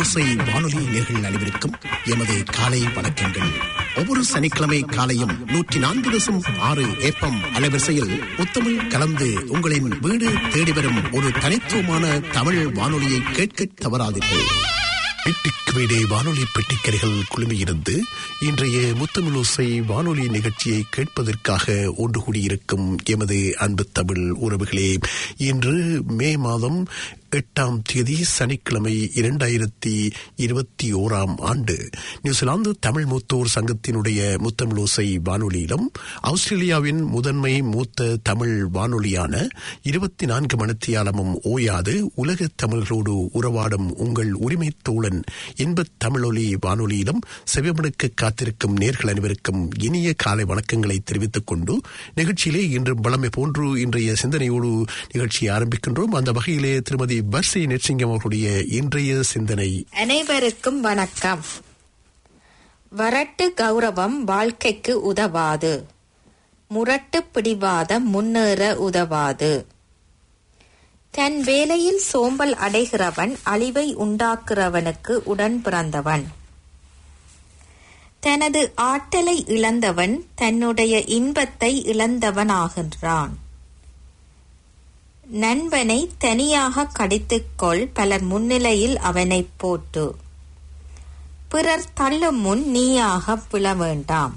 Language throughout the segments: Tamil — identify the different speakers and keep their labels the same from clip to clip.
Speaker 1: முத்தமிழோசை வானொலி நேர்கள் அனைவருக்கும் எமது காலை வணக்கங்கள் ஒவ்வொரு சனிக்கிழமை காலையும் நூற்றி நான்கு தசம் ஆறு ஏப்பம் அலைவரிசையில் முத்தமிழ் கலந்து உங்களின் வீடு தேடி வரும் ஒரு தனித்துவமான தமிழ் வானொலியை கேட்க தவறாதீர்கள் வீட்டுக்கு வீடே வானொலி பெட்டிக்கரைகள் குழுமியிருந்து இன்றைய முத்தமிழோசை வானொலி நிகழ்ச்சியை கேட்பதற்காக ஒன்று கூடியிருக்கும் எமது அன்பு தமிழ் உறவுகளே இன்று மே மாதம் எட்டாம் தேதி சனிக்கிழமை இரண்டாயிரத்தி இருபத்தி ஓராம் ஆண்டு நியூசிலாந்து தமிழ் மூத்தோர் சங்கத்தினுடைய முத்தமிழோசை வானொலியிலும் ஆஸ்திரேலியாவின் முதன்மை மூத்த தமிழ் வானொலியான இருபத்தி நான்கு மணித்தியாலமும் ஓயாது உலக தமிழர்களோடு உறவாடும் உங்கள் உரிமை தோழன் இன்பத் தமிழொலி வானொலியிலும் செவிமடுக்க காத்திருக்கும் நேர்கள் அனைவருக்கும் இனிய காலை வணக்கங்களை தெரிவித்துக் கொண்டு நிகழ்ச்சியிலே இன்று பலமை போன்று இன்றைய சிந்தனையோடு நிகழ்ச்சியை ஆரம்பிக்கின்றோம் அந்த வகையிலே திருமதி பர்சி நெட்சிங்கம் அவர்களுடைய இன்றைய சிந்தனை
Speaker 2: அனைவருக்கும் வணக்கம் வரட்டு கௌரவம் வாழ்க்கைக்கு உதவாது முரட்டு பிடிவாதம் முன்னேற உதவாது தன் வேலையில் சோம்பல் அடைகிறவன் அழிவை உண்டாக்குறவனுக்கு உடன் பிறந்தவன் தனது ஆற்றலை இழந்தவன் தன்னுடைய இன்பத்தை இழந்தவனாகின்றான் நண்பனை தனியாக கடித்துக்கொள் பலர் முன்னிலையில் அவனை போட்டு பிறர் தள்ளும் முன் நீயாக விழ வேண்டாம்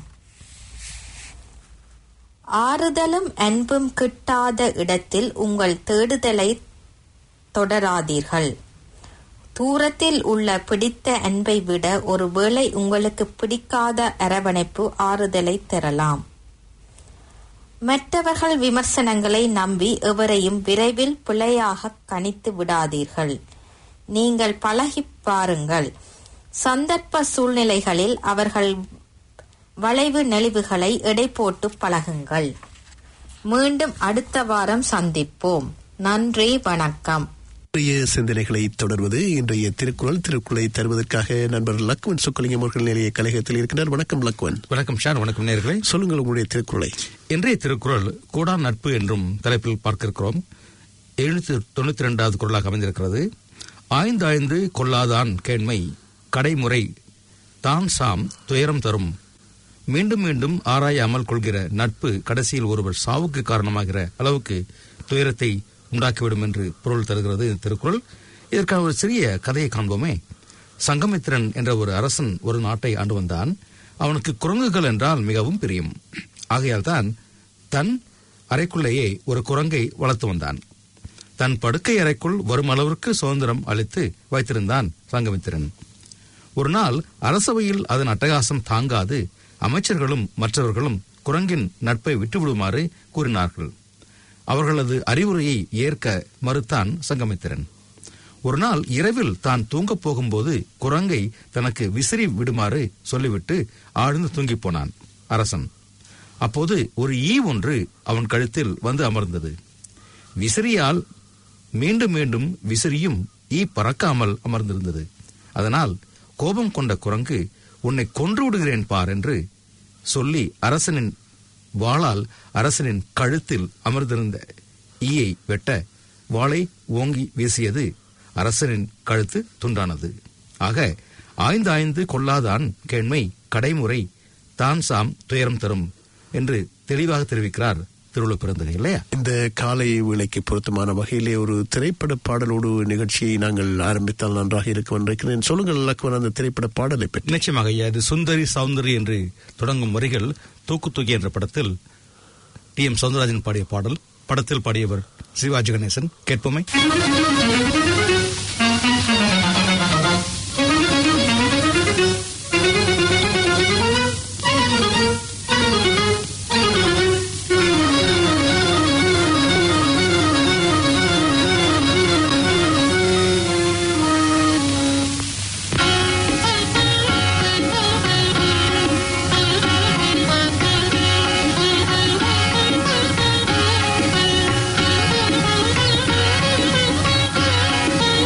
Speaker 2: ஆறுதலும் அன்பும் கிட்டாத இடத்தில் உங்கள் தேடுதலை தொடராதீர்கள் தூரத்தில் உள்ள பிடித்த அன்பை விட ஒருவேளை உங்களுக்கு பிடிக்காத அரவணைப்பு ஆறுதலை தரலாம் மற்றவர்கள் விமர்சனங்களை நம்பி எவரையும் விரைவில் பிழையாக கணித்து விடாதீர்கள் நீங்கள் பழகி பாருங்கள் சந்தர்ப்ப சூழ்நிலைகளில் அவர்கள் வளைவு நெளிவுகளை எடை போட்டு பழகுங்கள் மீண்டும் அடுத்த வாரம் சந்திப்போம் நன்றி வணக்கம்
Speaker 1: இன்றைய சிந்தனைகளை தொடர்வது இன்றைய திருக்குறள் திருக்குறளை தருவதற்காக நண்பர் லக்வன் சுக்கலிங்கம் அவர்கள் நிலைய கழகத்தில் இருக்கிறார் வணக்கம் லக்வன்
Speaker 3: வணக்கம் ஷார் வணக்கம் நேர்களே
Speaker 1: சொல்லுங்கள் உங்களுடைய திருக்குறளை
Speaker 3: இன்றைய திருக்குறள் கூடா நட்பு என்றும் தலைப்பில் பார்க்க இருக்கிறோம் எழுநூத்தி தொண்ணூத்தி ரெண்டாவது குரலாக அமைந்திருக்கிறது ஆய்ந்து ஆய்ந்து கொள்ளாதான் கேண்மை கடைமுறை தான் சாம் துயரம் தரும் மீண்டும் மீண்டும் ஆராயாமல் கொள்கிற நட்பு கடைசியில் ஒருவர் சாவுக்கு காரணமாகிற அளவுக்கு துயரத்தை உண்டாக்கிவிடும் என்று பொருள் தருகிறது இந்த திருக்குறள் இதற்கான ஒரு சிறிய கதையை காண்போமே சங்கமித்திரன் என்ற ஒரு அரசன் ஒரு நாட்டை ஆண்டு வந்தான் அவனுக்கு குரங்குகள் என்றால் மிகவும் பிரியம் ஆகையால் தான் தன் அறைக்குள்ளேயே ஒரு குரங்கை வளர்த்து வந்தான் தன் படுக்கை அறைக்குள் வரும் அளவிற்கு சுதந்திரம் அளித்து வைத்திருந்தான் சங்கமித்திரன் ஒரு நாள் அரசவையில் அதன் அட்டகாசம் தாங்காது அமைச்சர்களும் மற்றவர்களும் குரங்கின் நட்பை விட்டுவிடுமாறு கூறினார்கள் அவர்களது அறிவுரையை ஏற்க மறுத்தான் சங்கமித்திரன் ஒரு நாள் இரவில் தான் தூங்கப் போகும்போது குரங்கை தனக்கு விசிறி விடுமாறு சொல்லிவிட்டு ஆழ்ந்து தூங்கிப் போனான் அரசன் அப்போது ஒரு ஈ ஒன்று அவன் கழுத்தில் வந்து அமர்ந்தது விசிறியால் மீண்டும் மீண்டும் விசிறியும் ஈ பறக்காமல் அமர்ந்திருந்தது அதனால் கோபம் கொண்ட குரங்கு உன்னை கொன்று விடுகிறேன் பார் என்று சொல்லி அரசனின் வாளால் அரசனின் கழுத்தில் அமர்ந்திருந்த ஈயை வெட்ட வாளை ஓங்கி வீசியது அரசனின் கழுத்து துண்டானது ஆக ஆய்ந்து ஆய்ந்து கொள்ளாதான் கேண்மை கடைமுறை தான் சாம் துயரம் தரும் என்று தெளிவாக தெரிவிக்கிறார் திருவள்ளுவர் பிறந்தது இல்லையா
Speaker 1: இந்த காலை வேளைக்கு பொருத்தமான வகையிலே ஒரு திரைப்பட பாடலோடு நிகழ்ச்சியை நாங்கள் ஆரம்பித்தால் நன்றாக இருக்கும் என்று நினைக்கிறேன் சொல்லுங்கள் லக்வன் அந்த திரைப்பட பாடலை பற்றி
Speaker 3: நிச்சயமாக ஐயா இது சுந்தரி சௌந்தரி என்று தொடங்கும் வரிகள் தூக்கு தூக்கி என்ற படத்தில் டி எம் சௌந்தரராஜன் பாடிய பாடல் படத்தில் பாடியவர் சிவாஜி கணேசன் கேட்போமே
Speaker 4: Thank you.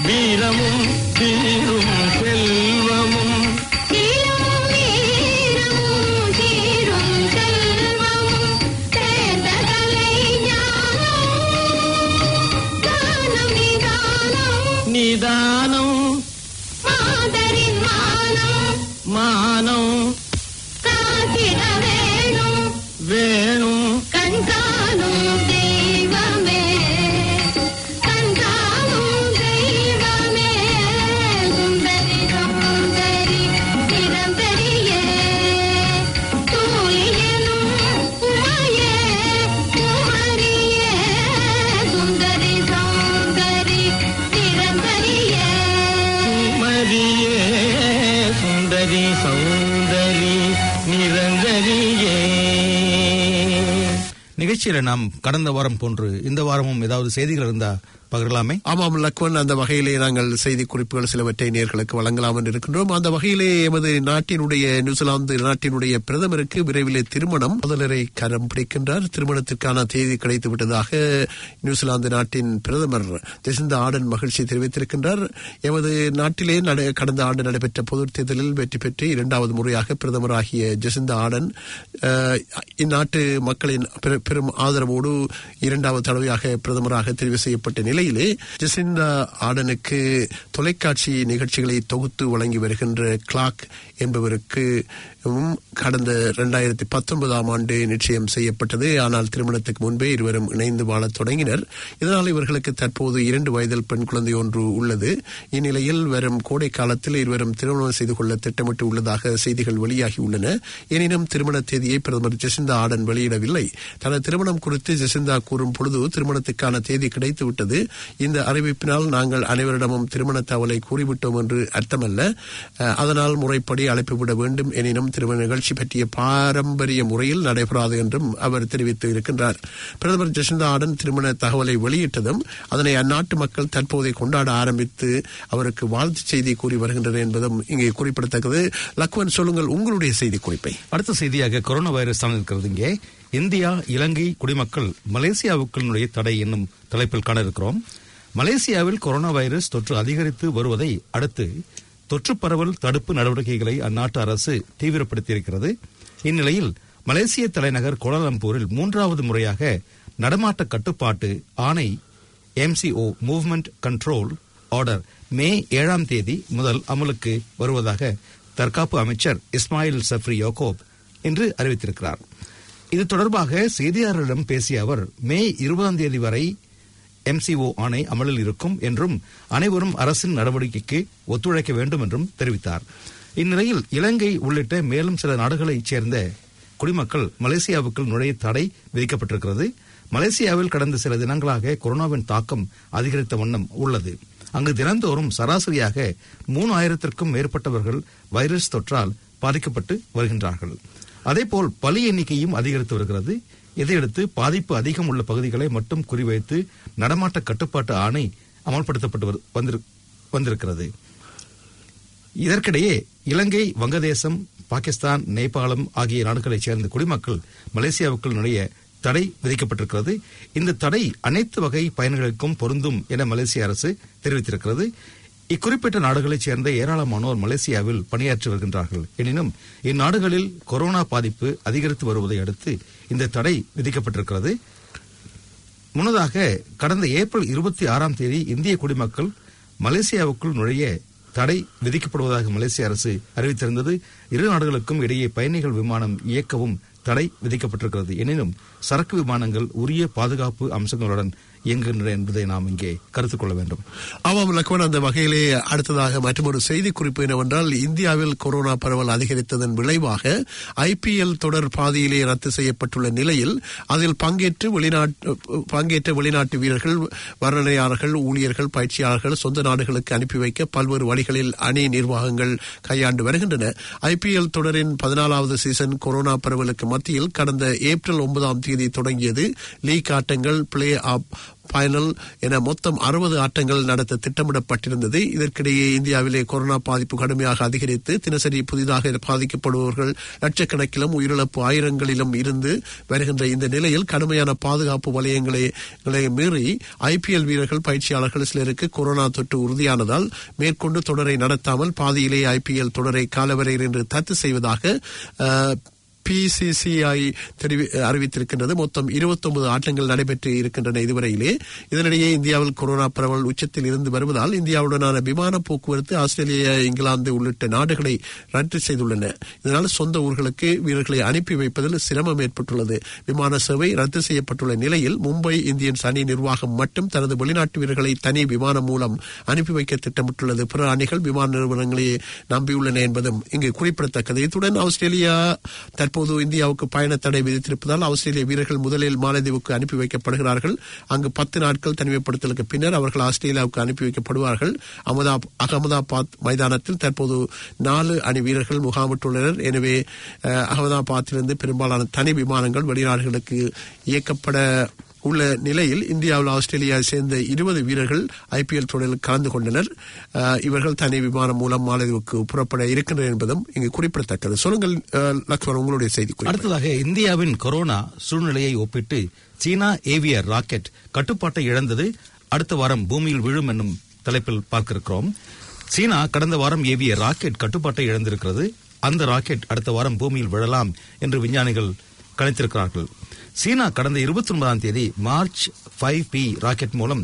Speaker 4: வீரமும் தீரும் செல்வமும்
Speaker 5: தீரும் வீரமும் தீரும் செல்வமும் சேர்ந்த கலை ஞானம் தானம் நிதானம்
Speaker 4: நிதானம்
Speaker 5: மாதரின் மானம்
Speaker 4: மானம்
Speaker 5: காத்திட வேணும்
Speaker 4: வேணும்
Speaker 5: கண்காணும் தெய்வமே கண்காணும் தெய்வமே சுந்தரி சுந்தரி நிரந்தரியே தூயனும் உமையே குமரியே சுந்தரி சௌந்தரி நிரந்தரியே
Speaker 4: மரியே சுந்தரி சௌந்தரி நிரந்தரியே
Speaker 3: நிகழ்ச்சியில நாம் கடந்த வாரம் போன்று இந்த வாரமும் ஏதாவது செய்திகள் இருந்தா பகிரலாமே
Speaker 1: ஆமாம் லக்வன் அந்த வகையிலே நாங்கள் செய்தி குறிப்புகள் சிலவற்றை நேர்களுக்கு வழங்கலாம் என்று இருக்கின்றோம் அந்த வகையிலே எமது நாட்டினுடைய நியூசிலாந்து நாட்டினுடைய பிரதமருக்கு விரைவிலே திருமணம் முதலரை கரம் பிடிக்கின்றார் திருமணத்திற்கான தேதி கிடைத்து விட்டதாக நியூசிலாந்து நாட்டின் பிரதமர் ஜெசிந்த ஆடன் மகிழ்ச்சி தெரிவித்திருக்கின்றார் எமது நாட்டிலே நட- கடந்த ஆண்டு நடைபெற்ற பொதுத் தேர்தலில் வெற்றி பெற்று இரண்டாவது முறையாக பிரதமராகிய ஜெசிந்த ஆடன் அஹ், இந்நாட்டு மக்களின் பெரு- பெரும் ஆதரவோடு இரண்டாவது தடவையாக பிரதமராக தெரிவு செய்யப்பட்ட நிலையிலே ஜெசிந்தா ஆடனுக்கு தொலைக்காட்சி நிகழ்ச்சிகளை தொகுத்து வழங்கி வருகின்ற கிளாக் என்பவருக்கு ம், கடந்த இரண்டாயிரத்தி பத்தொன்பதாம் ஆண்டு நிச்சயம் செய்யப்பட்டது ஆனால் திருமணத்துக்கு முன்பே இருவரும் இணைந்து வாழத் தொடங்கினர் இதனால் இவர்களுக்கு தற்போது இரண்டு வயதில் பெண் குழந்தை ஒன்று உள்ளது இந்நிலையில் வரும் கோடை காலத்தில் இருவரும் திருமணம் செய்து கொள்ள திட்டமிட்டு உள்ளதாக செய்திகள் வெளியாகி உள்ளன எனினும் திருமண தேதியை பிரதமர் ஜெசிந்தா ஆடன் வெளியிடவில்லை தனது திருமணம் குறித்து ஜெசிந்தா கூறும் பொழுது திருமணத்துக்கான தேதி கிடைத்து விட்டது இந்த அறிவிப்பினால் நாங்கள் அனைவரிடமும் திருமண தகவலை கூறிவிட்டோம் என்று அர்த்தமல்ல அஹ், அதனால் முறைப்படி அழைப்பு விட வேண்டும் எனினும் திருமண நிகழ்ச்சி பற்றிய பாரம்பரிய முறையில் நடைபெறாது என்றும் அவர் தெரிவித்து இருக்கின்றார் பிரதமர் ஜெசிந்தா ஆடன் திருமண தகவலை வெளியிட்டதும் அதனை அந்நாட்டு மக்கள் தற்போதை கொண்டாட ஆரம்பித்து அவருக்கு வாழ்த்து செய்தி கூறி வருகின்றனர் என்பதும் இங்கே குறிப்பிடத்தக்கது லக்வன் சொல்லுங்கள் உங்களுடைய செய்தி குறிப்பை
Speaker 3: அடுத்த செய்தியாக கொரோனா வைரஸ் தான் இருக்கிறது இங்கே இந்தியா இலங்கை குடிமக்கள் மலேசியாவுக்குள்ளுடைய தடை என்னும் தலைப்பில் காண இருக்கிறோம் மலேசியாவில் கொரோனா வைரஸ் தொற்று அதிகரித்து வருவதை அடுத்து தொற்று பரவல் தடுப்பு நடவடிக்கைகளை அந்நாட்டு அரசு தீவிரப்படுத்தியிருக்கிறது இந்நிலையில் மலேசிய தலைநகர் கோலாலம்பூரில் மூன்றாவது முறையாக நடமாட்ட கட்டுப்பாட்டு ஆணை எம்சிஓ மூவ்மெண்ட் கண்ட்ரோல் ஆர்டர் மே ஏழாம் தேதி முதல் அமலுக்கு வருவதாக தற்காப்பு அமைச்சர் இஸ்மாயில் சஃப்ரி யோகோப் இன்று அறிவித்திருக்கிறார் இது தொடர்பாக செய்தியாளர்களிடம் பேசிய அவர் மே இருபதாம் தேதி வரை எம்சிஓ ஆணை அமலில் இருக்கும் என்றும் அனைவரும் அரசின் நடவடிக்கைக்கு ஒத்துழைக்க வேண்டும் என்றும் தெரிவித்தார் இந்நிலையில் இலங்கை உள்ளிட்ட மேலும் சில நாடுகளைச் சேர்ந்த குடிமக்கள் மலேசியாவுக்குள் நுழைய தடை விதிக்கப்பட்டிருக்கிறது மலேசியாவில் கடந்த சில தினங்களாக கொரோனாவின் தாக்கம் அதிகரித்த வண்ணம் உள்ளது அங்கு தினந்தோறும் சராசரியாக மூணாயிரத்திற்கும் மேற்பட்டவர்கள் வைரஸ் தொற்றால் பாதிக்கப்பட்டு வருகின்றார்கள் அதேபோல் பலி எண்ணிக்கையும் அதிகரித்து வருகிறது இதையடுத்து பாதிப்பு அதிகம் உள்ள பகுதிகளை மட்டும் குறிவைத்து நடமாட்ட கட்டுப்பாட்டு ஆணை அமல்படுத்தப்பட்டு வரு- வந்திரு- வந்திருக்கிறது இதற்கிடையே இலங்கை வங்கதேசம் பாகிஸ்தான் நேபாளம் ஆகிய நாடுகளைச் சேர்ந்த குடிமக்கள் மலேசியாவுக்குள் நுழைய தடை விதிக்கப்பட்டிருக்கிறது இந்த தடை அனைத்து வகை பயணிகளுக்கும் பொருந்தும் என மலேசிய அரசு தெரிவித்திருக்கிறது இக்குறிப்பிட்ட நாடுகளைச் சேர்ந்த ஏராளமானோர் மலேசியாவில் பணியாற்றி வருகின்றார்கள் எனினும் இந்நாடுகளில் கொரோனா பாதிப்பு அதிகரித்து வருவதை அடுத்து இந்த தடை விதிக்கப்பட்டிருக்கிறது முன்னதாக கடந்த ஏப்ரல் இருபத்தி ஆறாம் தேதி இந்திய குடிமக்கள் மலேசியாவுக்குள் நுழைய தடை விதிக்கப்படுவதாக மலேசிய அரசு அறிவித்திருந்தது இரு நாடுகளுக்கும் இடையே பயணிகள் விமானம் இயக்கவும் தடை விதிக்கப்பட்டிருக்கிறது எனினும் சரக்கு விமானங்கள் உரிய பாதுகாப்பு அம்சங்களுடன் இயங்குகின்றன என்பதை நாம் இங்கே கருத்தில் கொள்ள வேண்டும்
Speaker 1: ஆமாம் லக்வன் அந்த வகையிலே அடுத்ததாக மற்றொரு செய்தி குறிப்பு என்னவென்றால் இந்தியாவில் கொரோனா பரவல் அதிகரித்ததன் விளைவாக ஐபிஎல் தொடர் பாதியிலே ரத்து செய்யப்பட்டுள்ள நிலையில் அதில் பங்கேற்று வெளிநாட்டு பங்கேற்ற வெளிநாட்டு வீரர்கள் வர்ணனையாளர்கள் ஊழியர்கள் பயிற்சியாளர்கள் சொந்த நாடுகளுக்கு அனுப்பி வைக்க பல்வேறு வழிகளில் அணி நிர்வாகங்கள் கையாண்டு வருகின்றன ஐபிஎல் தொடரின் பதினாலாவது சீசன் கொரோனா பரவலுக்கு மத்தியில் கடந்த ஏப்ரல் ஒன்பதாம் தேதி தொடங்கியது லீக் ஆட்டங்கள் பிளே ஆப் ஃபைனல் என மொத்தம் அறுபது ஆட்டங்கள் நடத்த திட்டமிடப்பட்டிருந்தது இதற்கிடையே இந்தியாவிலே கொரோனா பாதிப்பு கடுமையாக அதிகரித்து தினசரி புதிதாக பாதிக்கப்படுபவர்கள் லட்சக்கணக்கிலும் உயிரிழப்பு ஆயிரங்களிலும் இருந்து வருகின்ற இந்த நிலையில் கடுமையான பாதுகாப்பு வலயங்களை களை மீறி ஐபிஎல் வீரர்கள் பயிற்சியாளர்கள் சிலருக்கு கொரோனா தொற்று உறுதியானதால் மேற்கொண்டு தொடரை நடத்தாமல் பாதியிலே ஐபிஎல் தொடரை காலவரையில் என்று ரத்து செய்வதாக அஹ், பிசிசிஐ தெரிவி அறிவித்திருக்கின்றது மொத்தம் 29 ஆட்டங்கள் நடைபெற்று இருக்கின்றன இதுவரையிலே இதனிடையே இந்தியாவில் கொரோனா பரவல் உச்சத்தில் இருந்து வருவதால் இந்தியாவுடனான விமான போக்குவரத்து ஆஸ்திரேலியா இங்கிலாந்து உள்ளிட்ட நாடுகளை ரத்து செய்துள்ளன இதனால் சொந்த ஊர்களுக்கு வீரர்களை அனுப்பி வைப்பதில் சிரமம் ஏற்பட்டுள்ளது விமான சேவை ரத்து செய்யப்பட்டுள்ள நிலையில் மும்பை இந்தியன்ஸ் அணி நிர்வாகம் மட்டும் தனது வெளிநாட்டு வீரர்களை தனி விமானம் மூலம் அனுப்பி வைக்க திட்டமிட்டுள்ளது பிற அணிகள் விமான நிறுவனங்களையே நம்பியுள்ளன என்பதும் இங்கு குறிப்பிடத்தக்கது இத்துடன் ஆஸ்திரேலியா தற்போது இந்தியாவுக்கு பயண தடை விதித்திருப்பதால் ஆஸ்திரேலிய வீரர்கள் முதலில் மாலத்தீவுக்கு அனுப்பி வைக்கப்படுகிறார்கள் அங்கு பத்து நாட்கள் தனிமைப்படுத்தலுக்கு பின்னர் அவர்கள் ஆஸ்திரேலியாவுக்கு அனுப்பி வைக்கப்படுவார்கள் அகமதா அகமதாபாத் மைதானத்தில் தற்போது நாலு அணி வீரர்கள் முகாமிட்டுள்ளனர் எனவே அஹ், அகமதாபாத்திலிருந்து பெரும்பாலான தனி விமானங்கள் வெளிநாடுகளுக்கு இயக்கப்பட உள்ள நிலையில் இந்தியாவில் ஆஸ்திரேலியாவை சேர்ந்த இருபது வீரர்கள் ஐபிஎல் தொடரில் கலந்து கொண்டனர் அஹ், இவர்கள் தனி விமானம் மூலம் மாலத்தீவுக்கு புறப்பட இருக்கின்றனர் என்பதும் இங்கு குறிப்பிடத்தக்கது சொல்லுங்கள் அஹ், லக்ஷ்மண் உங்களுடைய செய்தி குறிப்பு.
Speaker 3: அடுத்ததாக இந்தியாவின் கொரோனா சூழ்நிலையை ஒப்பிட்டு சீனா ஏவியர் ராக்கெட் கட்டுப்பாட்டை இழந்தது அடுத்த வாரம் பூமியில் விழும் என்னும் தலைப்பில் பார்க்க இருக்கிறோம் சீனா கடந்த வாரம் ஏவிய ராக்கெட் கட்டுப்பாட்டை இழந்திருக்கிறது அந்த ராக்கெட் அடுத்த வாரம் பூமியில் விழலாம் என்று விஞ்ஞானிகள் கணித்திருக்கிறார்கள் சீனா கடந்த இருபத்தி ஒன்பதாம் தேதி மார்ச் ஃபைவ் பி ராக்கெட் மூலம்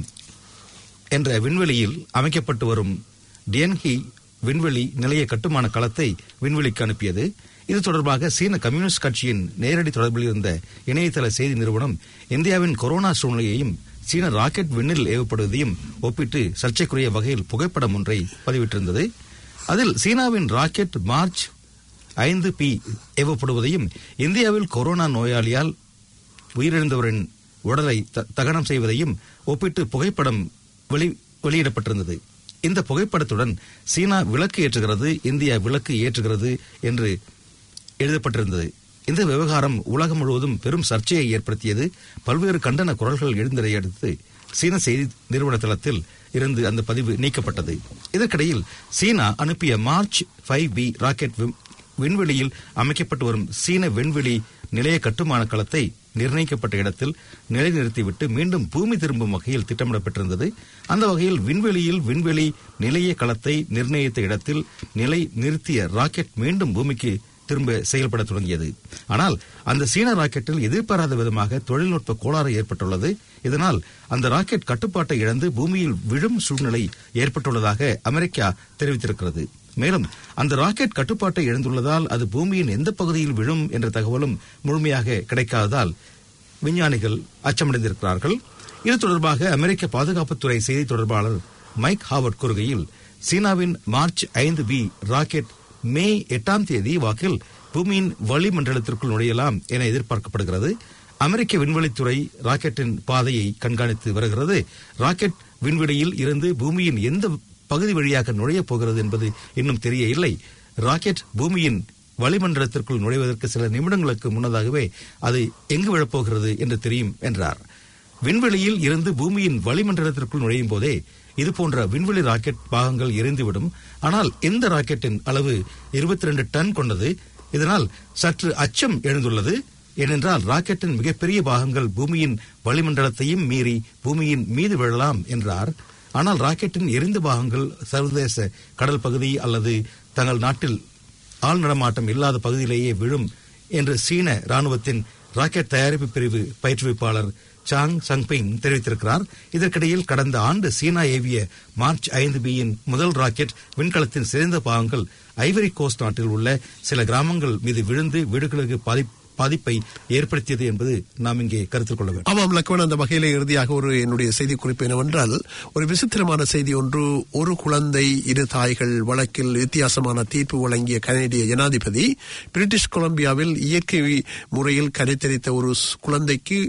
Speaker 3: என்ற விண்வெளியில் அமைக்கப்பட்டு வரும் டியன்ஹி விண்வெளி நிலைய கட்டுமான களத்தை விண்வெளிக்கு அனுப்பியது இது தொடர்பாக சீன கம்யூனிஸ்ட் கட்சியின் நேரடி தொடர்பில் இருந்த இணையதள செய்தி நிறுவனம் இந்தியாவின் கொரோனா சூழ்நிலையையும் சீன ராக்கெட் விண்ணில் ஏவப்படுவதையும் ஒப்பிட்டு சர்ச்சைக்குரிய வகையில் புகைப்படம் ஒன்றை பதிவிட்டிருந்தது அதில் சீனாவின் ராக்கெட் மார்ச் ஐந்து பி ஏவப்படுவதையும் இந்தியாவில் கொரோனா நோயாளியால் உயிரிழந்தவரின் உடலை த- தகனம் செய்வதையும் ஒப்பிட்டு புகைப்படம் வெளி வெளியிடப்பட்டிருந்தது இந்த புகைப்படத்துடன் சீனா விளக்கு ஏற்றுகிறது இந்தியா விளக்கு ஏற்றுகிறது என்று எழுதப்பட்டிருந்தது இந்த விவகாரம் உலகம் முழுவதும் பெரும் சர்ச்சையை ஏற்படுத்தியது பல்வேறு கண்டன குரல்கள் எழுந்ததை அடுத்து சீன செய்தி நிறுவன தளத்தில் இருந்து அந்த பதிவு நீக்கப்பட்டது இதற்கிடையில் சீனா அனுப்பிய மார்ச் ஃபைவ் பி ராக்கெட் வி- விண்வெளியில் அமைக்கப்பட்டு வரும் சீன விண்வெளி நிலைய கட்டுமான களத்தை நிர்ணயிக்கப்பட்ட இடத்தில் நிலைநிறுத்திவிட்டு மீண்டும் பூமி திரும்பும் வகையில் திட்டமிடப்பட்டிருந்தது அந்த வகையில் விண்வெளியில் விண்வெளி நிலைய களத்தை நிர்ணயித்த இடத்தில் நிலை நிறுத்திய ராக்கெட் மீண்டும் பூமிக்கு திரும்ப செயல்பட தொடங்கியது ஆனால் அந்த சீன ராக்கெட்டில் எதிர்பாராத விதமாக தொழில்நுட்ப கோளாறு ஏற்பட்டுள்ளது இதனால் அந்த ராக்கெட் கட்டுப்பாட்டை இழந்து பூமியில் விழும் சூழ்நிலை ஏற்பட்டுள்ளதாக அமெரிக்கா தெரிவித்திருக்கிறது மேலும் அந்த ராக்கெட் கட்டுப்பாட்டை இழந்துள்ளதால் அது பூமியின் எந்த பகுதியில் விழும் என்ற தகவலும் முழுமையாக கிடைக்காததால் விஞ்ஞானிகள் அச்சமடைந்திருக்கிறார்கள் இது தொடர்பாக அமெரிக்க பாதுகாப்புத்துறை செய்தி தொடர்பாளர் மைக் ஹாவர்ட் கூறுகையில் சீனாவின் மார்ச் ஐந்து பி ராக்கெட் மே எட்டாம் தேதி வாக்கில் பூமியின் வளிமண்டலத்திற்குள் நுழையலாம் என எதிர்பார்க்கப்படுகிறது அமெரிக்க விண்வெளித்துறை ராக்கெட்டின் பாதையை கண்காணித்து வருகிறது ராக்கெட் விண்வெளியில் இருந்து பூமியின் எந்த பகுதி வழியாக நுழையப் போகிறது என்பது இன்னும் தெரிய இல்லை ராக்கெட் பூமியின் வளிமண்டலத்திற்குள் நுழைவதற்கு சில நிமிடங்களுக்கு முன்னதாகவே அது எங்கு விழப்போகிறது என்று தெரியும் என்றார் விண்வெளியில் இருந்து பூமியின் வளிமண்டலத்திற்குள் நுழையும் போதே இதுபோன்ற விண்வெளி ராக்கெட் பாகங்கள் எரிந்துவிடும் ஆனால் இந்த ராக்கெட்டின் அளவு 22 டன் கொண்டது இதனால் சற்று அச்சம் எழுந்துள்ளது ஏனென்றால் ராக்கெட்டின் மிகப்பெரிய பாகங்கள் பூமியின் வளிமண்டலத்தையும் மீறி பூமியின் மீது விழலாம் என்றார் ஆனால் ராக்கெட்டின் எரிந்த பாகங்கள் சர்வதேச கடல் பகுதி அல்லது தங்கள் நாட்டில் ஆள் நடமாட்டம் இல்லாத பகுதியிலேயே விழும் என்று சீன ராணுவத்தின் ராக்கெட் தயாரிப்பு பிரிவு பயிற்றுவிப்பாளர் சாங் சங்பிங் தெரிவித்திருக்கிறார் இதற்கிடையில் கடந்த ஆண்டு சீனா ஏவிய மார்ச் ஐந்து பியின் முதல் ராக்கெட் விண்கலத்தின் சிறந்த பாகங்கள் ஐவரி கோஸ்ட் நாட்டில் உள்ள சில கிராமங்கள் மீது விழுந்து வீடுகளுக்கு பாதி- பாதிப்பை ஏற்படுத்தியது என்பது நாம் இங்கே கருத்தில் கொள்ள வேண்டும்
Speaker 1: ஆமாம் லக்வன் அந்த வகையில இறுதியாக ஒரு என்னுடைய செய்தி குறிப்பு என்னவென்றால் ஒரு விசித்திரமான செய்தி ஒன்று ஒரு குழந்தை இரு தாய்கள் வழக்கில் வித்தியாசமான தீர்ப்பு வழங்கிய கனேடிய ஜனாதிபதி பிரிட்டிஷ் கொலம்பியாவில் இயற்கை முறையில் கருத்தரித்த ஒரு ஸ்- குழந்தைக்கு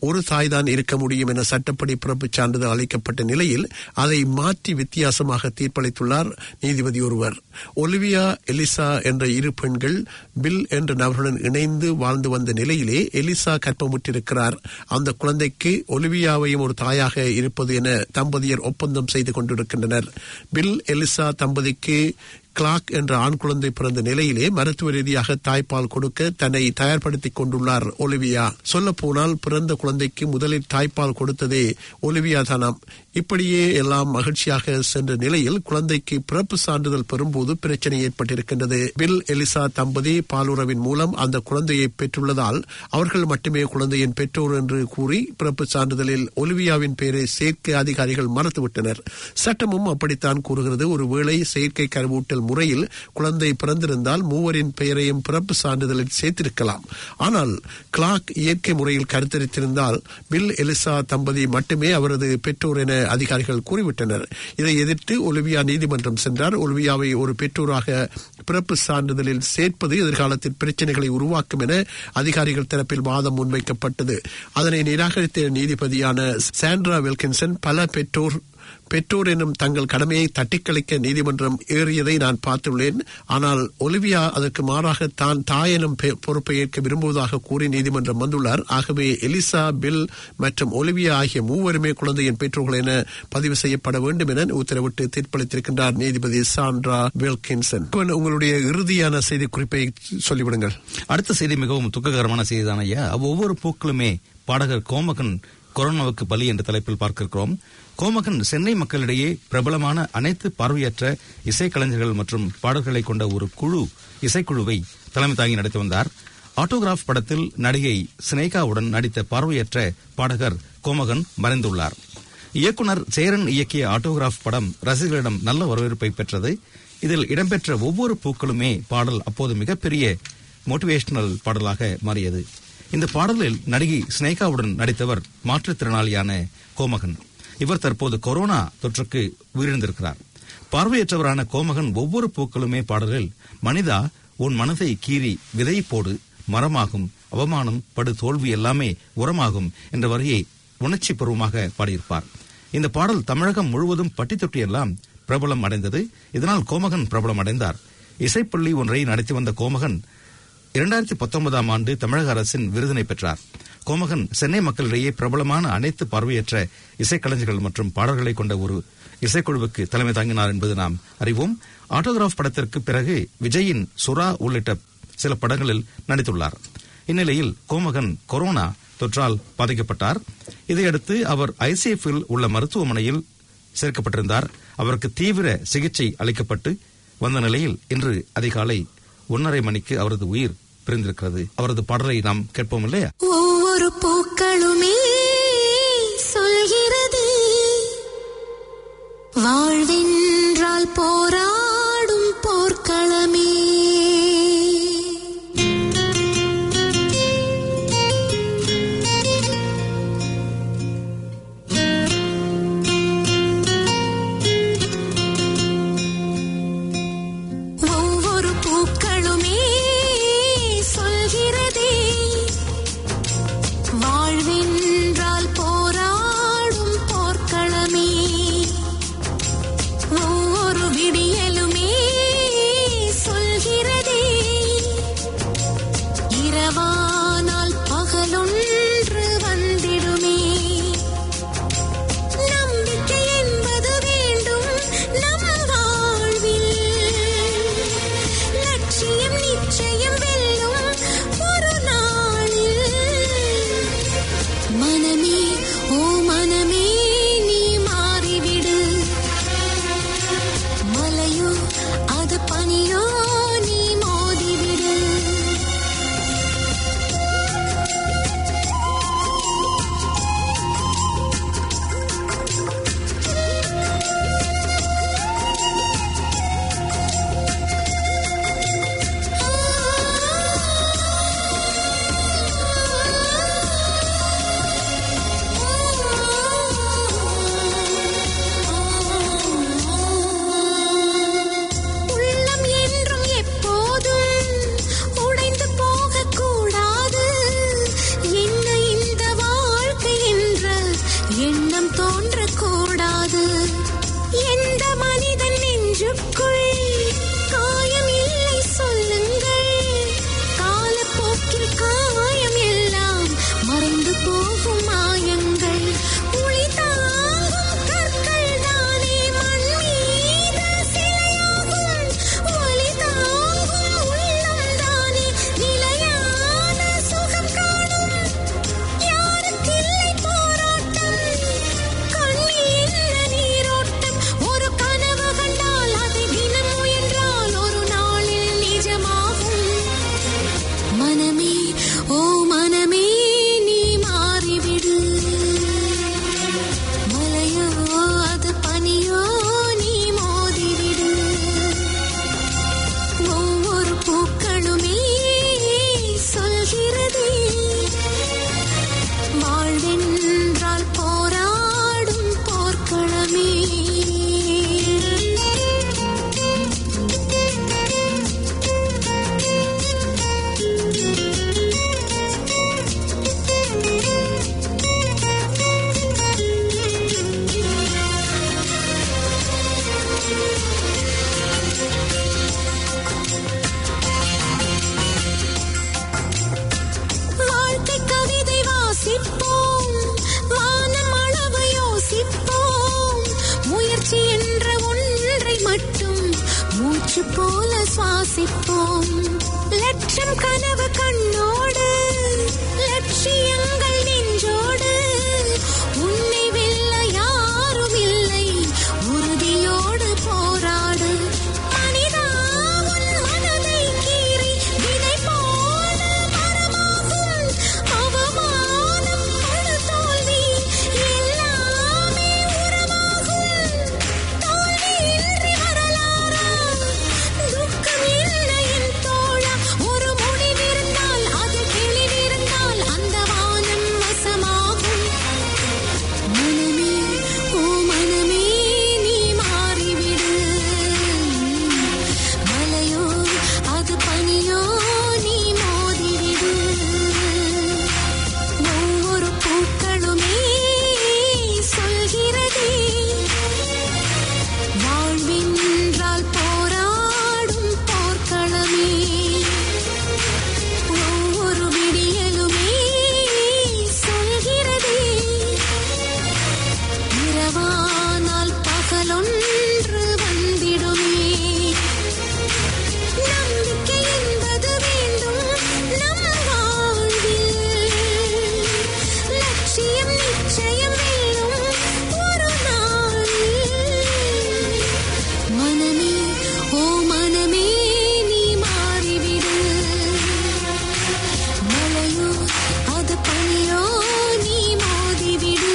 Speaker 1: ஒரு தாய்தான் இருக்க முடியும் என சட்டப்படி பிறப்புச் சான்றிதழ் அளிக்கப்பட்ட நிலையில் அதை மாற்றி வித்தியாசமாக தீர்ப்பளித்துள்ளார் நீதிபதி ஒருவர் ஒலிவியா எலிசா என்ற இரு பெண்கள் பில் என்ற நபருடன் இணைந்து வாழ்ந்து வந்த நிலையிலே எலிசா கற்பமுற்றிருக்கிறார் அந்த குழந்தைக்கு ஒலிவியாவையும் ஒரு தாயாக இருப்பது என தம்பதியர் ஒப்பந்தம் செய்து கொண்டிருக்கின்றனர் பில் எலிசா தம்பதிக்கு கிளாக் என்ற ஆண் குழந்தை பிறந்த நிலையிலே மருத்துவ ரீதியாக தாய்ப்பால் கொடுக்க தன்னை தயார்படுத்திக் கொண்டுள்ளார் ஒலிவியா சொல்ல போனால் பிறந்த குழந்தைக்கு முதலில் தாய்ப்பால் கொடுத்ததே ஒலிவியா தானாம் இப்படியே எல்லாம் மகிழ்ச்சியாக சென்ற நிலையில் குழந்தைக்கு பிறப்பு சான்றிதழ் பெறும்போது பிரச்சனை ஏற்பட்டிருக்கின்றது பில் எலிசா தம்பதி பாலுறவின் மூலம் அந்த குழந்தையை பெற்றுள்ளதால் அவர்கள் மட்டுமே குழந்தையின் பெற்றோர் என்று கூறி பிறப்பு சான்றிதழில் ஒலிவியாவின் பெயரை சேர்க்க அதிகாரிகள் மறுத்துவிட்டனர் சட்டமும் அப்படித்தான் கூறுகிறது ஒருவேளை செயற்கை கருவூட்டல் முறையில் குழந்தை பிறந்திருந்தால் மூவரின் பெயரையும் பிறப்பு சான்றிதழில் சேர்த்திருக்கலாம் ஆனால் கிளாக் இயற்கை முறையில் கருத்தரித்திருந்தால் பில் எலிசா தம்பதி மட்டுமே அவரது பெற்றோர் என அதிகாரிகள் கூறிவிட்டனர் இதை எதிர்த்து ஒலிவியா நீதிமன்றம் சென்றார் ஒலிவியாவை ஒரு பெற்றோராக பிறப்பு சான்றிதழில் சேர்ப்பது எதிர்காலத்தில் பிரச்சனைகளை உருவாக்கும் என அதிகாரிகள் தரப்பில் வாதம் முன்வைக்கப்பட்டது அதனை நிராகரித்த நீதிபதியான சாண்ட்ரா வில்கின்சன் பல பெற்றோர் பெற்றோர் எனும் தங்கள் கடமையை தட்டிக்கழிக்க நீதிமன்றம் ஏறியதை நான் பார்த்துள்ளேன் ஆனால் ஒலிவியா அதற்கு மாறாக தான் தாய் எனும் பெ- பொறுப்பை ஏற்க விரும்புவதாக கூறி நீதிமன்றம் வந்துள்ளார் ஆகவே எலிசா பில் மற்றும் ஒலிவியா ஆகிய மூவருமே குழந்தையின் பெற்றோர்கள் என பதிவு செய்யப்பட வேண்டும் என உத்தரவிட்டு தீர்ப்பளித்திருக்கின்றார் நீதிபதி சாண்ட்ரா வில்கின்சன் இப்ப உங்களுடைய இறுதியான செய்தி குறிப்பை சொல்லிவிடுங்கள்
Speaker 3: அடுத்த செய்தி மிகவும் துக்ககரமான செய்திதான் ஐயா ஒவ்வொரு பூக்களுமே பாடகர் கோமகன் கொரோனாவுக்கு பலி என்ற தலைப்பில் பார்க்கிறோம் கோமகன் சென்னை மக்களிடையே பிரபலமான அனைத்து பார்வையற்ற இசைக்கலைஞர்கள் மற்றும் பாடல்களை கொண்ட ஒரு குழு இசைக்குழுவை தலைமை தாங்கி நடத்தி வந்தார் ஆட்டோகிராஃப் படத்தில் நடிகை சினேகாவுடன் நடித்த பார்வையற்ற பாடகர் கோமகன் மறைந்துள்ளார் இயக்குனர் சேரன் இயக்கிய ஆட்டோகிராஃப் படம் ரசிகர்களிடம் நல்ல வரவேற்பை பெற்றது இதில் இடம்பெற்ற ஒவ்வொரு பூக்களுமே பாடல் அப்போது மிகப்பெரிய மோட்டிவேஷனல் பாடலாக மாறியது இந்த பாடலில் நடிகை ஸ்னேகாவுடன் நடித்தவர் மாற்றுத்திறனாளியான கோமகன் இவர் தற்போது கொரோனா தொற்றுக்கு உயிரிழந்திருக்கிறார் பார்வையற்றவரான கோமகன் ஒவ்வொரு பூக்களுமே பாடலில் மனிதா உன் மனதை கீறி விதை போடு மரமாகும் அவமானம் படு தோல்வி எல்லாமே உரமாகும் என்ற வரியை உணர்ச்சி பூர்வமாக பாடியிருப்பார் இந்த பாடல் தமிழகம் முழுவதும் பட்டி தொட்டியெல்லாம் பிரபலம் அடைந்தது இதனால் கோமகன் பிரபலம் அடைந்தார் இசைப்பள்ளி ஒன்றை நடத்தி வந்த கோமகன் இரண்டாயிரத்தி பத்தொன்பதாம் ஆண்டு தமிழக அரசின் விருதினை பெற்றார் கோமகன் சென்னை மக்களிடையே பிரபலமான அனைத்து பார்வையற்ற இசைக்கலைஞர்கள் மற்றும் பாடல்களை கொண்ட ஒரு இசைக்குழுவுக்கு தலைமை தாங்கினார் என்பது நாம் அறிவோம் ஆட்டோகிராஃப் படத்திற்கு பிறகு விஜயின் சுறா உள்ளிட்ட சில படங்களில் நடித்துள்ளார் இந்நிலையில் கோமகன் கொரோனா தொற்றால் பாதிக்கப்பட்டார் இதையடுத்து அவர் ஐசிஎஃப்பில் உள்ள மருத்துவமனையில் சேர்க்கப்பட்டிருந்தார் அவருக்கு தீவிர சிகிச்சை அளிக்கப்பட்டு வந்த நிலையில் இன்று அதிகாலை ஒன்றரை மணிக்கு அவரது உயிர் பிரிந்திருக்கிறது அவரது பாடலை நாம் கேட்போம் இல்லையா
Speaker 5: ஒவ்வொரு பூக்களுமே சொல்கிறது வாழ்வென்றால் போராடும் போர்க்களமே ஒவ்வொரு பூக்களுமே சொல்கிறதே வாழ்வென்றால் போராடும் போர்க்களமே ஒவ்வொரு விடி காற்று போல சுவாசிப்போம் லட்சம் கனவு கண்ணோடு லட்சியங்கள் நெஞ்சோடு உன்னை வெல்ல யாரும் இல்லை உறுதியோடு போராடு மனிதா உன் மனதை கீறி விதை போல மரமாகும் அவமானம் படு தோல்வி எல்லாமே உரமாகும் தோல்வியின்றி வரலாறா துக்கம் இல்லை என் தோழா ஒரு முடிவிருந்தால் அது தெளிவிருந்தால் அந்த வானம் வசமாகும் மனமே ஓ மனமே நீ மாறிவிடு மலையோ அது பனியோ நீ மோதிவிடு ஒவ்வொரு பூக்களுமே சொல்கிறதே வாழ்வென்றால் போராடும் போர்க்களமே ஒவ்வொரு விடியலுமே சொல்கிறதே இரவானால் பகலொன்று வந்திடுமே நம்பிக்கை என்பது வேண்டும் நம் வாழ்வில் லட்சியம் நிச்சயம் வெல்லும் ஒரு நாளில் மனமே ஓ மனமே நீ மாறிவிடு மழையோ அது பனியோ நீ மோதிவிடு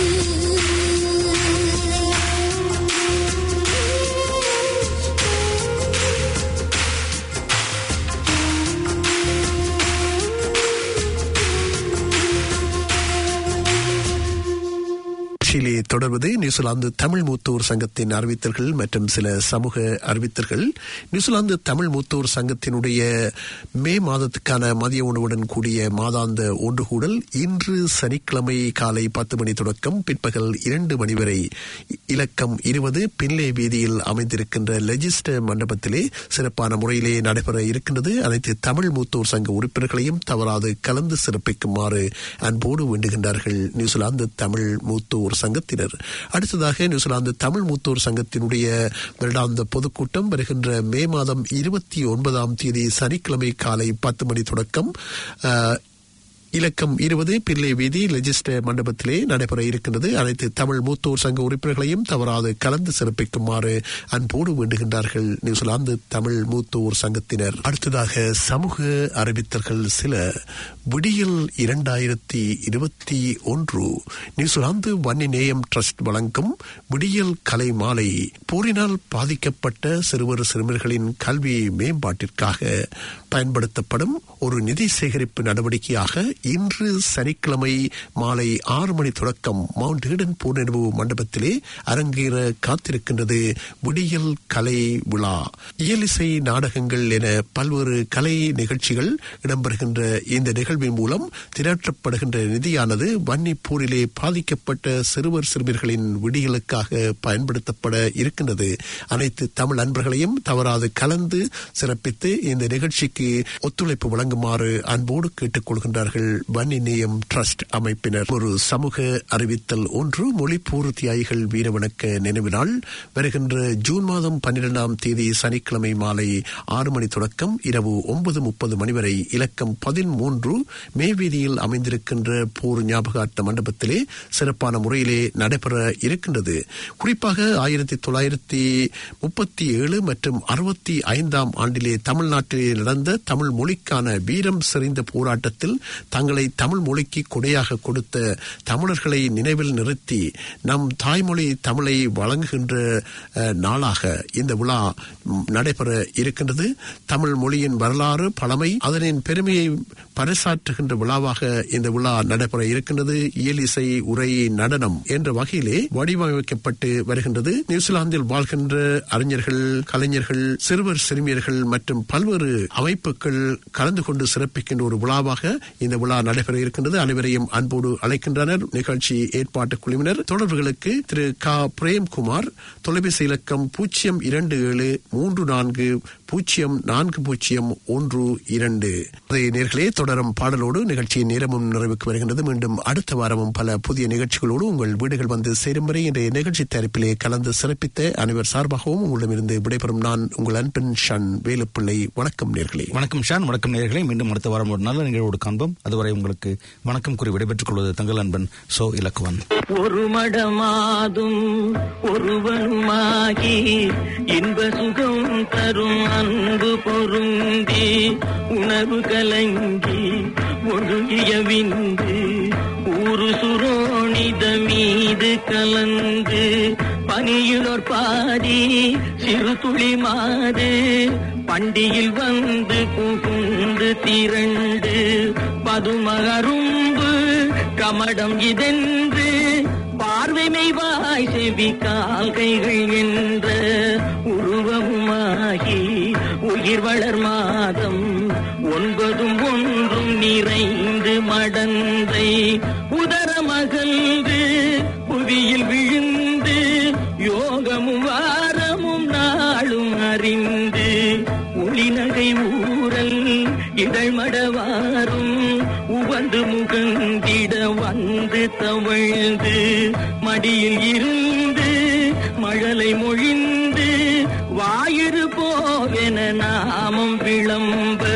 Speaker 1: நிகழ்ச்சியிலே தொடர்வது நியூசிலாந்து தமிழ் மூத்தோர் சங்கத்தின் அறிவித்தல்கள் மற்றும் சில சமூக அறிவித்தல்கள் நியூசிலாந்து தமிழ் மூத்தோர் சங்கத்தினுடைய மே மாதத்துக்கான மதிய உணவுடன் கூடிய மாதாந்த ஒன்றுகூடல் இன்று சனிக்கிழமை காலை பத்து மணி தொடக்கம் பிற்பகல் இரண்டு மணி வரை இலக்கம் இருபது பின்லே வீதியில் அமைந்திருக்கின்ற லெஜிஸ்டர் மண்டபத்திலே சிறப்பான முறையிலே நடைபெற இருக்கின்றது அனைத்து தமிழ் மூத்தோர் சங்க உறுப்பினர்களையும் தவறாது கலந்து சிறப்பிக்குமாறு அன்போடு வேண்டுகின்றார்கள் நியூசிலாந்து தமிழ் மூத்தோர் சங்கத்தினர் அடுத்ததாக நியூசிலாந்து தமிழ் மூத்தோர் சங்கத்தினுடைய வருடாந்த பொதுக்கூட்டம் வருகின்ற மே மாதம் இருபத்தி ஒன்பதாம் தேதி சனிக்கிழமை காலை பத்து மணி தொடக்கம் அஹ், இலக்கம் இருபது பிள்ளை வீதி லெஜிஸ்டர் மண்டபத்திலே நடைபெற இருக்கின்றது அனைத்து தமிழ் மூத்தோர் சங்க உறுப்பினர்களையும் தவறாது கலந்து சிறப்பிக்குமாறு அன்போடு வேண்டுகின்றார்கள் நியூசிலாந்து தமிழ் மூத்தோர் சங்கத்தினர் அடுத்ததாக சமூக அறிவித்தல்கள் சில விடியல் இரண்டாயிரத்தி இருபத்தி ஒன்று நியூசிலாந்து வன்னி நேயம் ட்ரஸ்ட் வழங்கும் விடியல் கலை மாலை போரினால் பாதிக்கப்பட்ட சிறுவர் சிறுமிகளின் கல்வி மேம்பாட்டிற்காக பயன்படுத்தப்படும் ஒரு நிதி சேகரிப்பு நடவடிக்கையாக இன்று சனிக்கிழமை மாலை ஆறு மணி தொடக்கம் மவுண்ட் ஈடன் பூர்ணிரவு மண்டபத்திலே அரங்கேற காத்திருக்கின்றது விடியல் கலை விழா இயலிசை நாடகங்கள் என பல்வேறு கலை நிகழ்ச்சிகள் இடம்பெறுகின்ற இந்த நிகழ்வின் மூலம் திரட்டப்படுகின்ற நிதியானது வன்னி போரிலே பாதிக்கப்பட்ட சிறுவர் சிறுமிகளின் விடியலுக்காக பயன்படுத்தப்பட இருக்கின்றது அனைத்து தமிழ் அன்பர்களையும் தவறாது கலந்து சிறப்பித்து இந்த நிகழ்ச்சிக்கு ஒத்துழைப்பு வழங்குமாறு அன்போடு கேட்டுக்கொள்கின்றார்கள் வன்னி நேயம் ட்ரஸ்ட் அமைப்பினர் ஒரு சமூக அறிவித்தல் ஒன்று மொழிப்போர் தியாகிகள் வீரவணக்க நினைவு நாள் வருகின்ற ஜூன் மாதம் பன்னிரெண்டாம் தேதி சனிக்கிழமை மாலை ஆறு மணி தொடக்கம் இரவு ஒன்பது முப்பது மணி வரை இலக்கம் பதிமூன்று மேவீதியில் அமைந்திருக்கின்ற போர் ஞாபகார்த்த மண்டபத்திலே சிறப்பான முறையிலே நடைபெற இருக்கின்றது குறிப்பாக ஆயிரத்தி தொள்ளாயிரத்தி முப்பத்தி ஏழு மற்றும் அறுபத்தி ஐந்தாம் ஆண்டிலே தமிழ்நாட்டிலே நடந்த தமிழ் மொழிக்கான வீரம் செறிந்த போராட்டத்தில் தங்களை தமிழ் மொழிக்கு கொடையாக கொடுத்த தமிழர்களை நினைவில் நிறுத்தி நம் தாய்மொழி தமிழை வழங்குகின்ற அஹ், நாளாக இந்த விழா ம், நடைபெற இருக்கின்றது தமிழ் மொழியின் வரலாறு பழமை அதனின் பெருமையை பறைசாற்றுகின்ற விழாவாக இந்த விழா நடைபெற இருக்கின்றது இயலிசை உரை நடனம் என்ற வகையிலே வடிவமைக்கப்பட்டு வருகின்றது நியூசிலாந்தில் வாழ்கின்ற அறிஞர்கள் கலைஞர்கள் சிறுவர் சிறுமியர்கள் மற்றும் பல்வேறு அமைப்புகள் கலந்து கொண்டு சிறப்பிக்கின்ற ஒரு விழாவாக இந்த விழா நடைபெற இருக்கின்றது அனைவரையும் அன்போடு அழைக்கின்றனர் நிகழ்ச்சி ஏற்பாட்டு குழுவினர் தொடர்புகளுக்கு திரு க பிரேம்குமார் தொலைபேசி இலக்கம் பூஜ்ஜியம் இரண்டு ஏழு மூன்று நான்கு பூஜ்ஜியம் நான்கு பூஜ்ஜியம் ஒன்று இரண்டு அதை நேர்களே தொடரும் பாடலோடு நிகழ்ச்சியின் நேரமும் நிறைவுக்கு வருகின்றது மீண்டும் அடுத்த வாரமும் பல புதிய நிகழ்ச்சிகளோடு உங்கள் வீடுகள் வந்து சேரும் வரை இன்றைய நிகழ்ச்சி தயாரிப்பிலே கலந்து சிறப்பித்த அனைவர் சார்பாகவும் உங்களிடமிருந்து விடைபெறும் நான் உங்கள் அன்பின் ஷன் வேலுப்பிள்ளை வணக்கம் நேர்களே
Speaker 3: வணக்கம் ஷான் வணக்கம் நேயர்களே மீண்டும் அடுத்த வாரம் ஒரு நல்ல நிகழ்வோடு காண்போம் அதுவரை உங்களுக்கு வணக்கம் கூறி விடைபெற்றுக் கொள்வது தங்கள் அன்பன் சோ இலக்குவன்
Speaker 4: ஒரு மடமாதும் ஒருவனுமாகி இன்ப சுகம் தரும் அன்பு பொருந்தி உணர்வு கலங்கி ஒழுகிய விந்து ஊரு சுரோணித மீது கலந்து பனியுளோர் பாதி சிறு துளி மாது பண்டியில் வந்து புகுந்து திரண்டு பதுமகரும்பு கமடம் இதென்று பார்வை மெய்வாய் செவி கால் கைகள் என்ற உருவமுமாகி உயிர் வளர் மாதம் ஒன்பதும் ஒன்றும் நிறைந்து மடந்தை உதரமகன்று புவியில் விழுந்து யோகமும் வாரமும் நாளும் அறிந்து ஒளிநகை ஊரல் இதழ்மடவாரும் உவந்து முகந்திட வந்து தவழ்ந்து மடியில் இருந்து மழலை மொழிந்து வாயிறு போவென நாமம் விளம்ப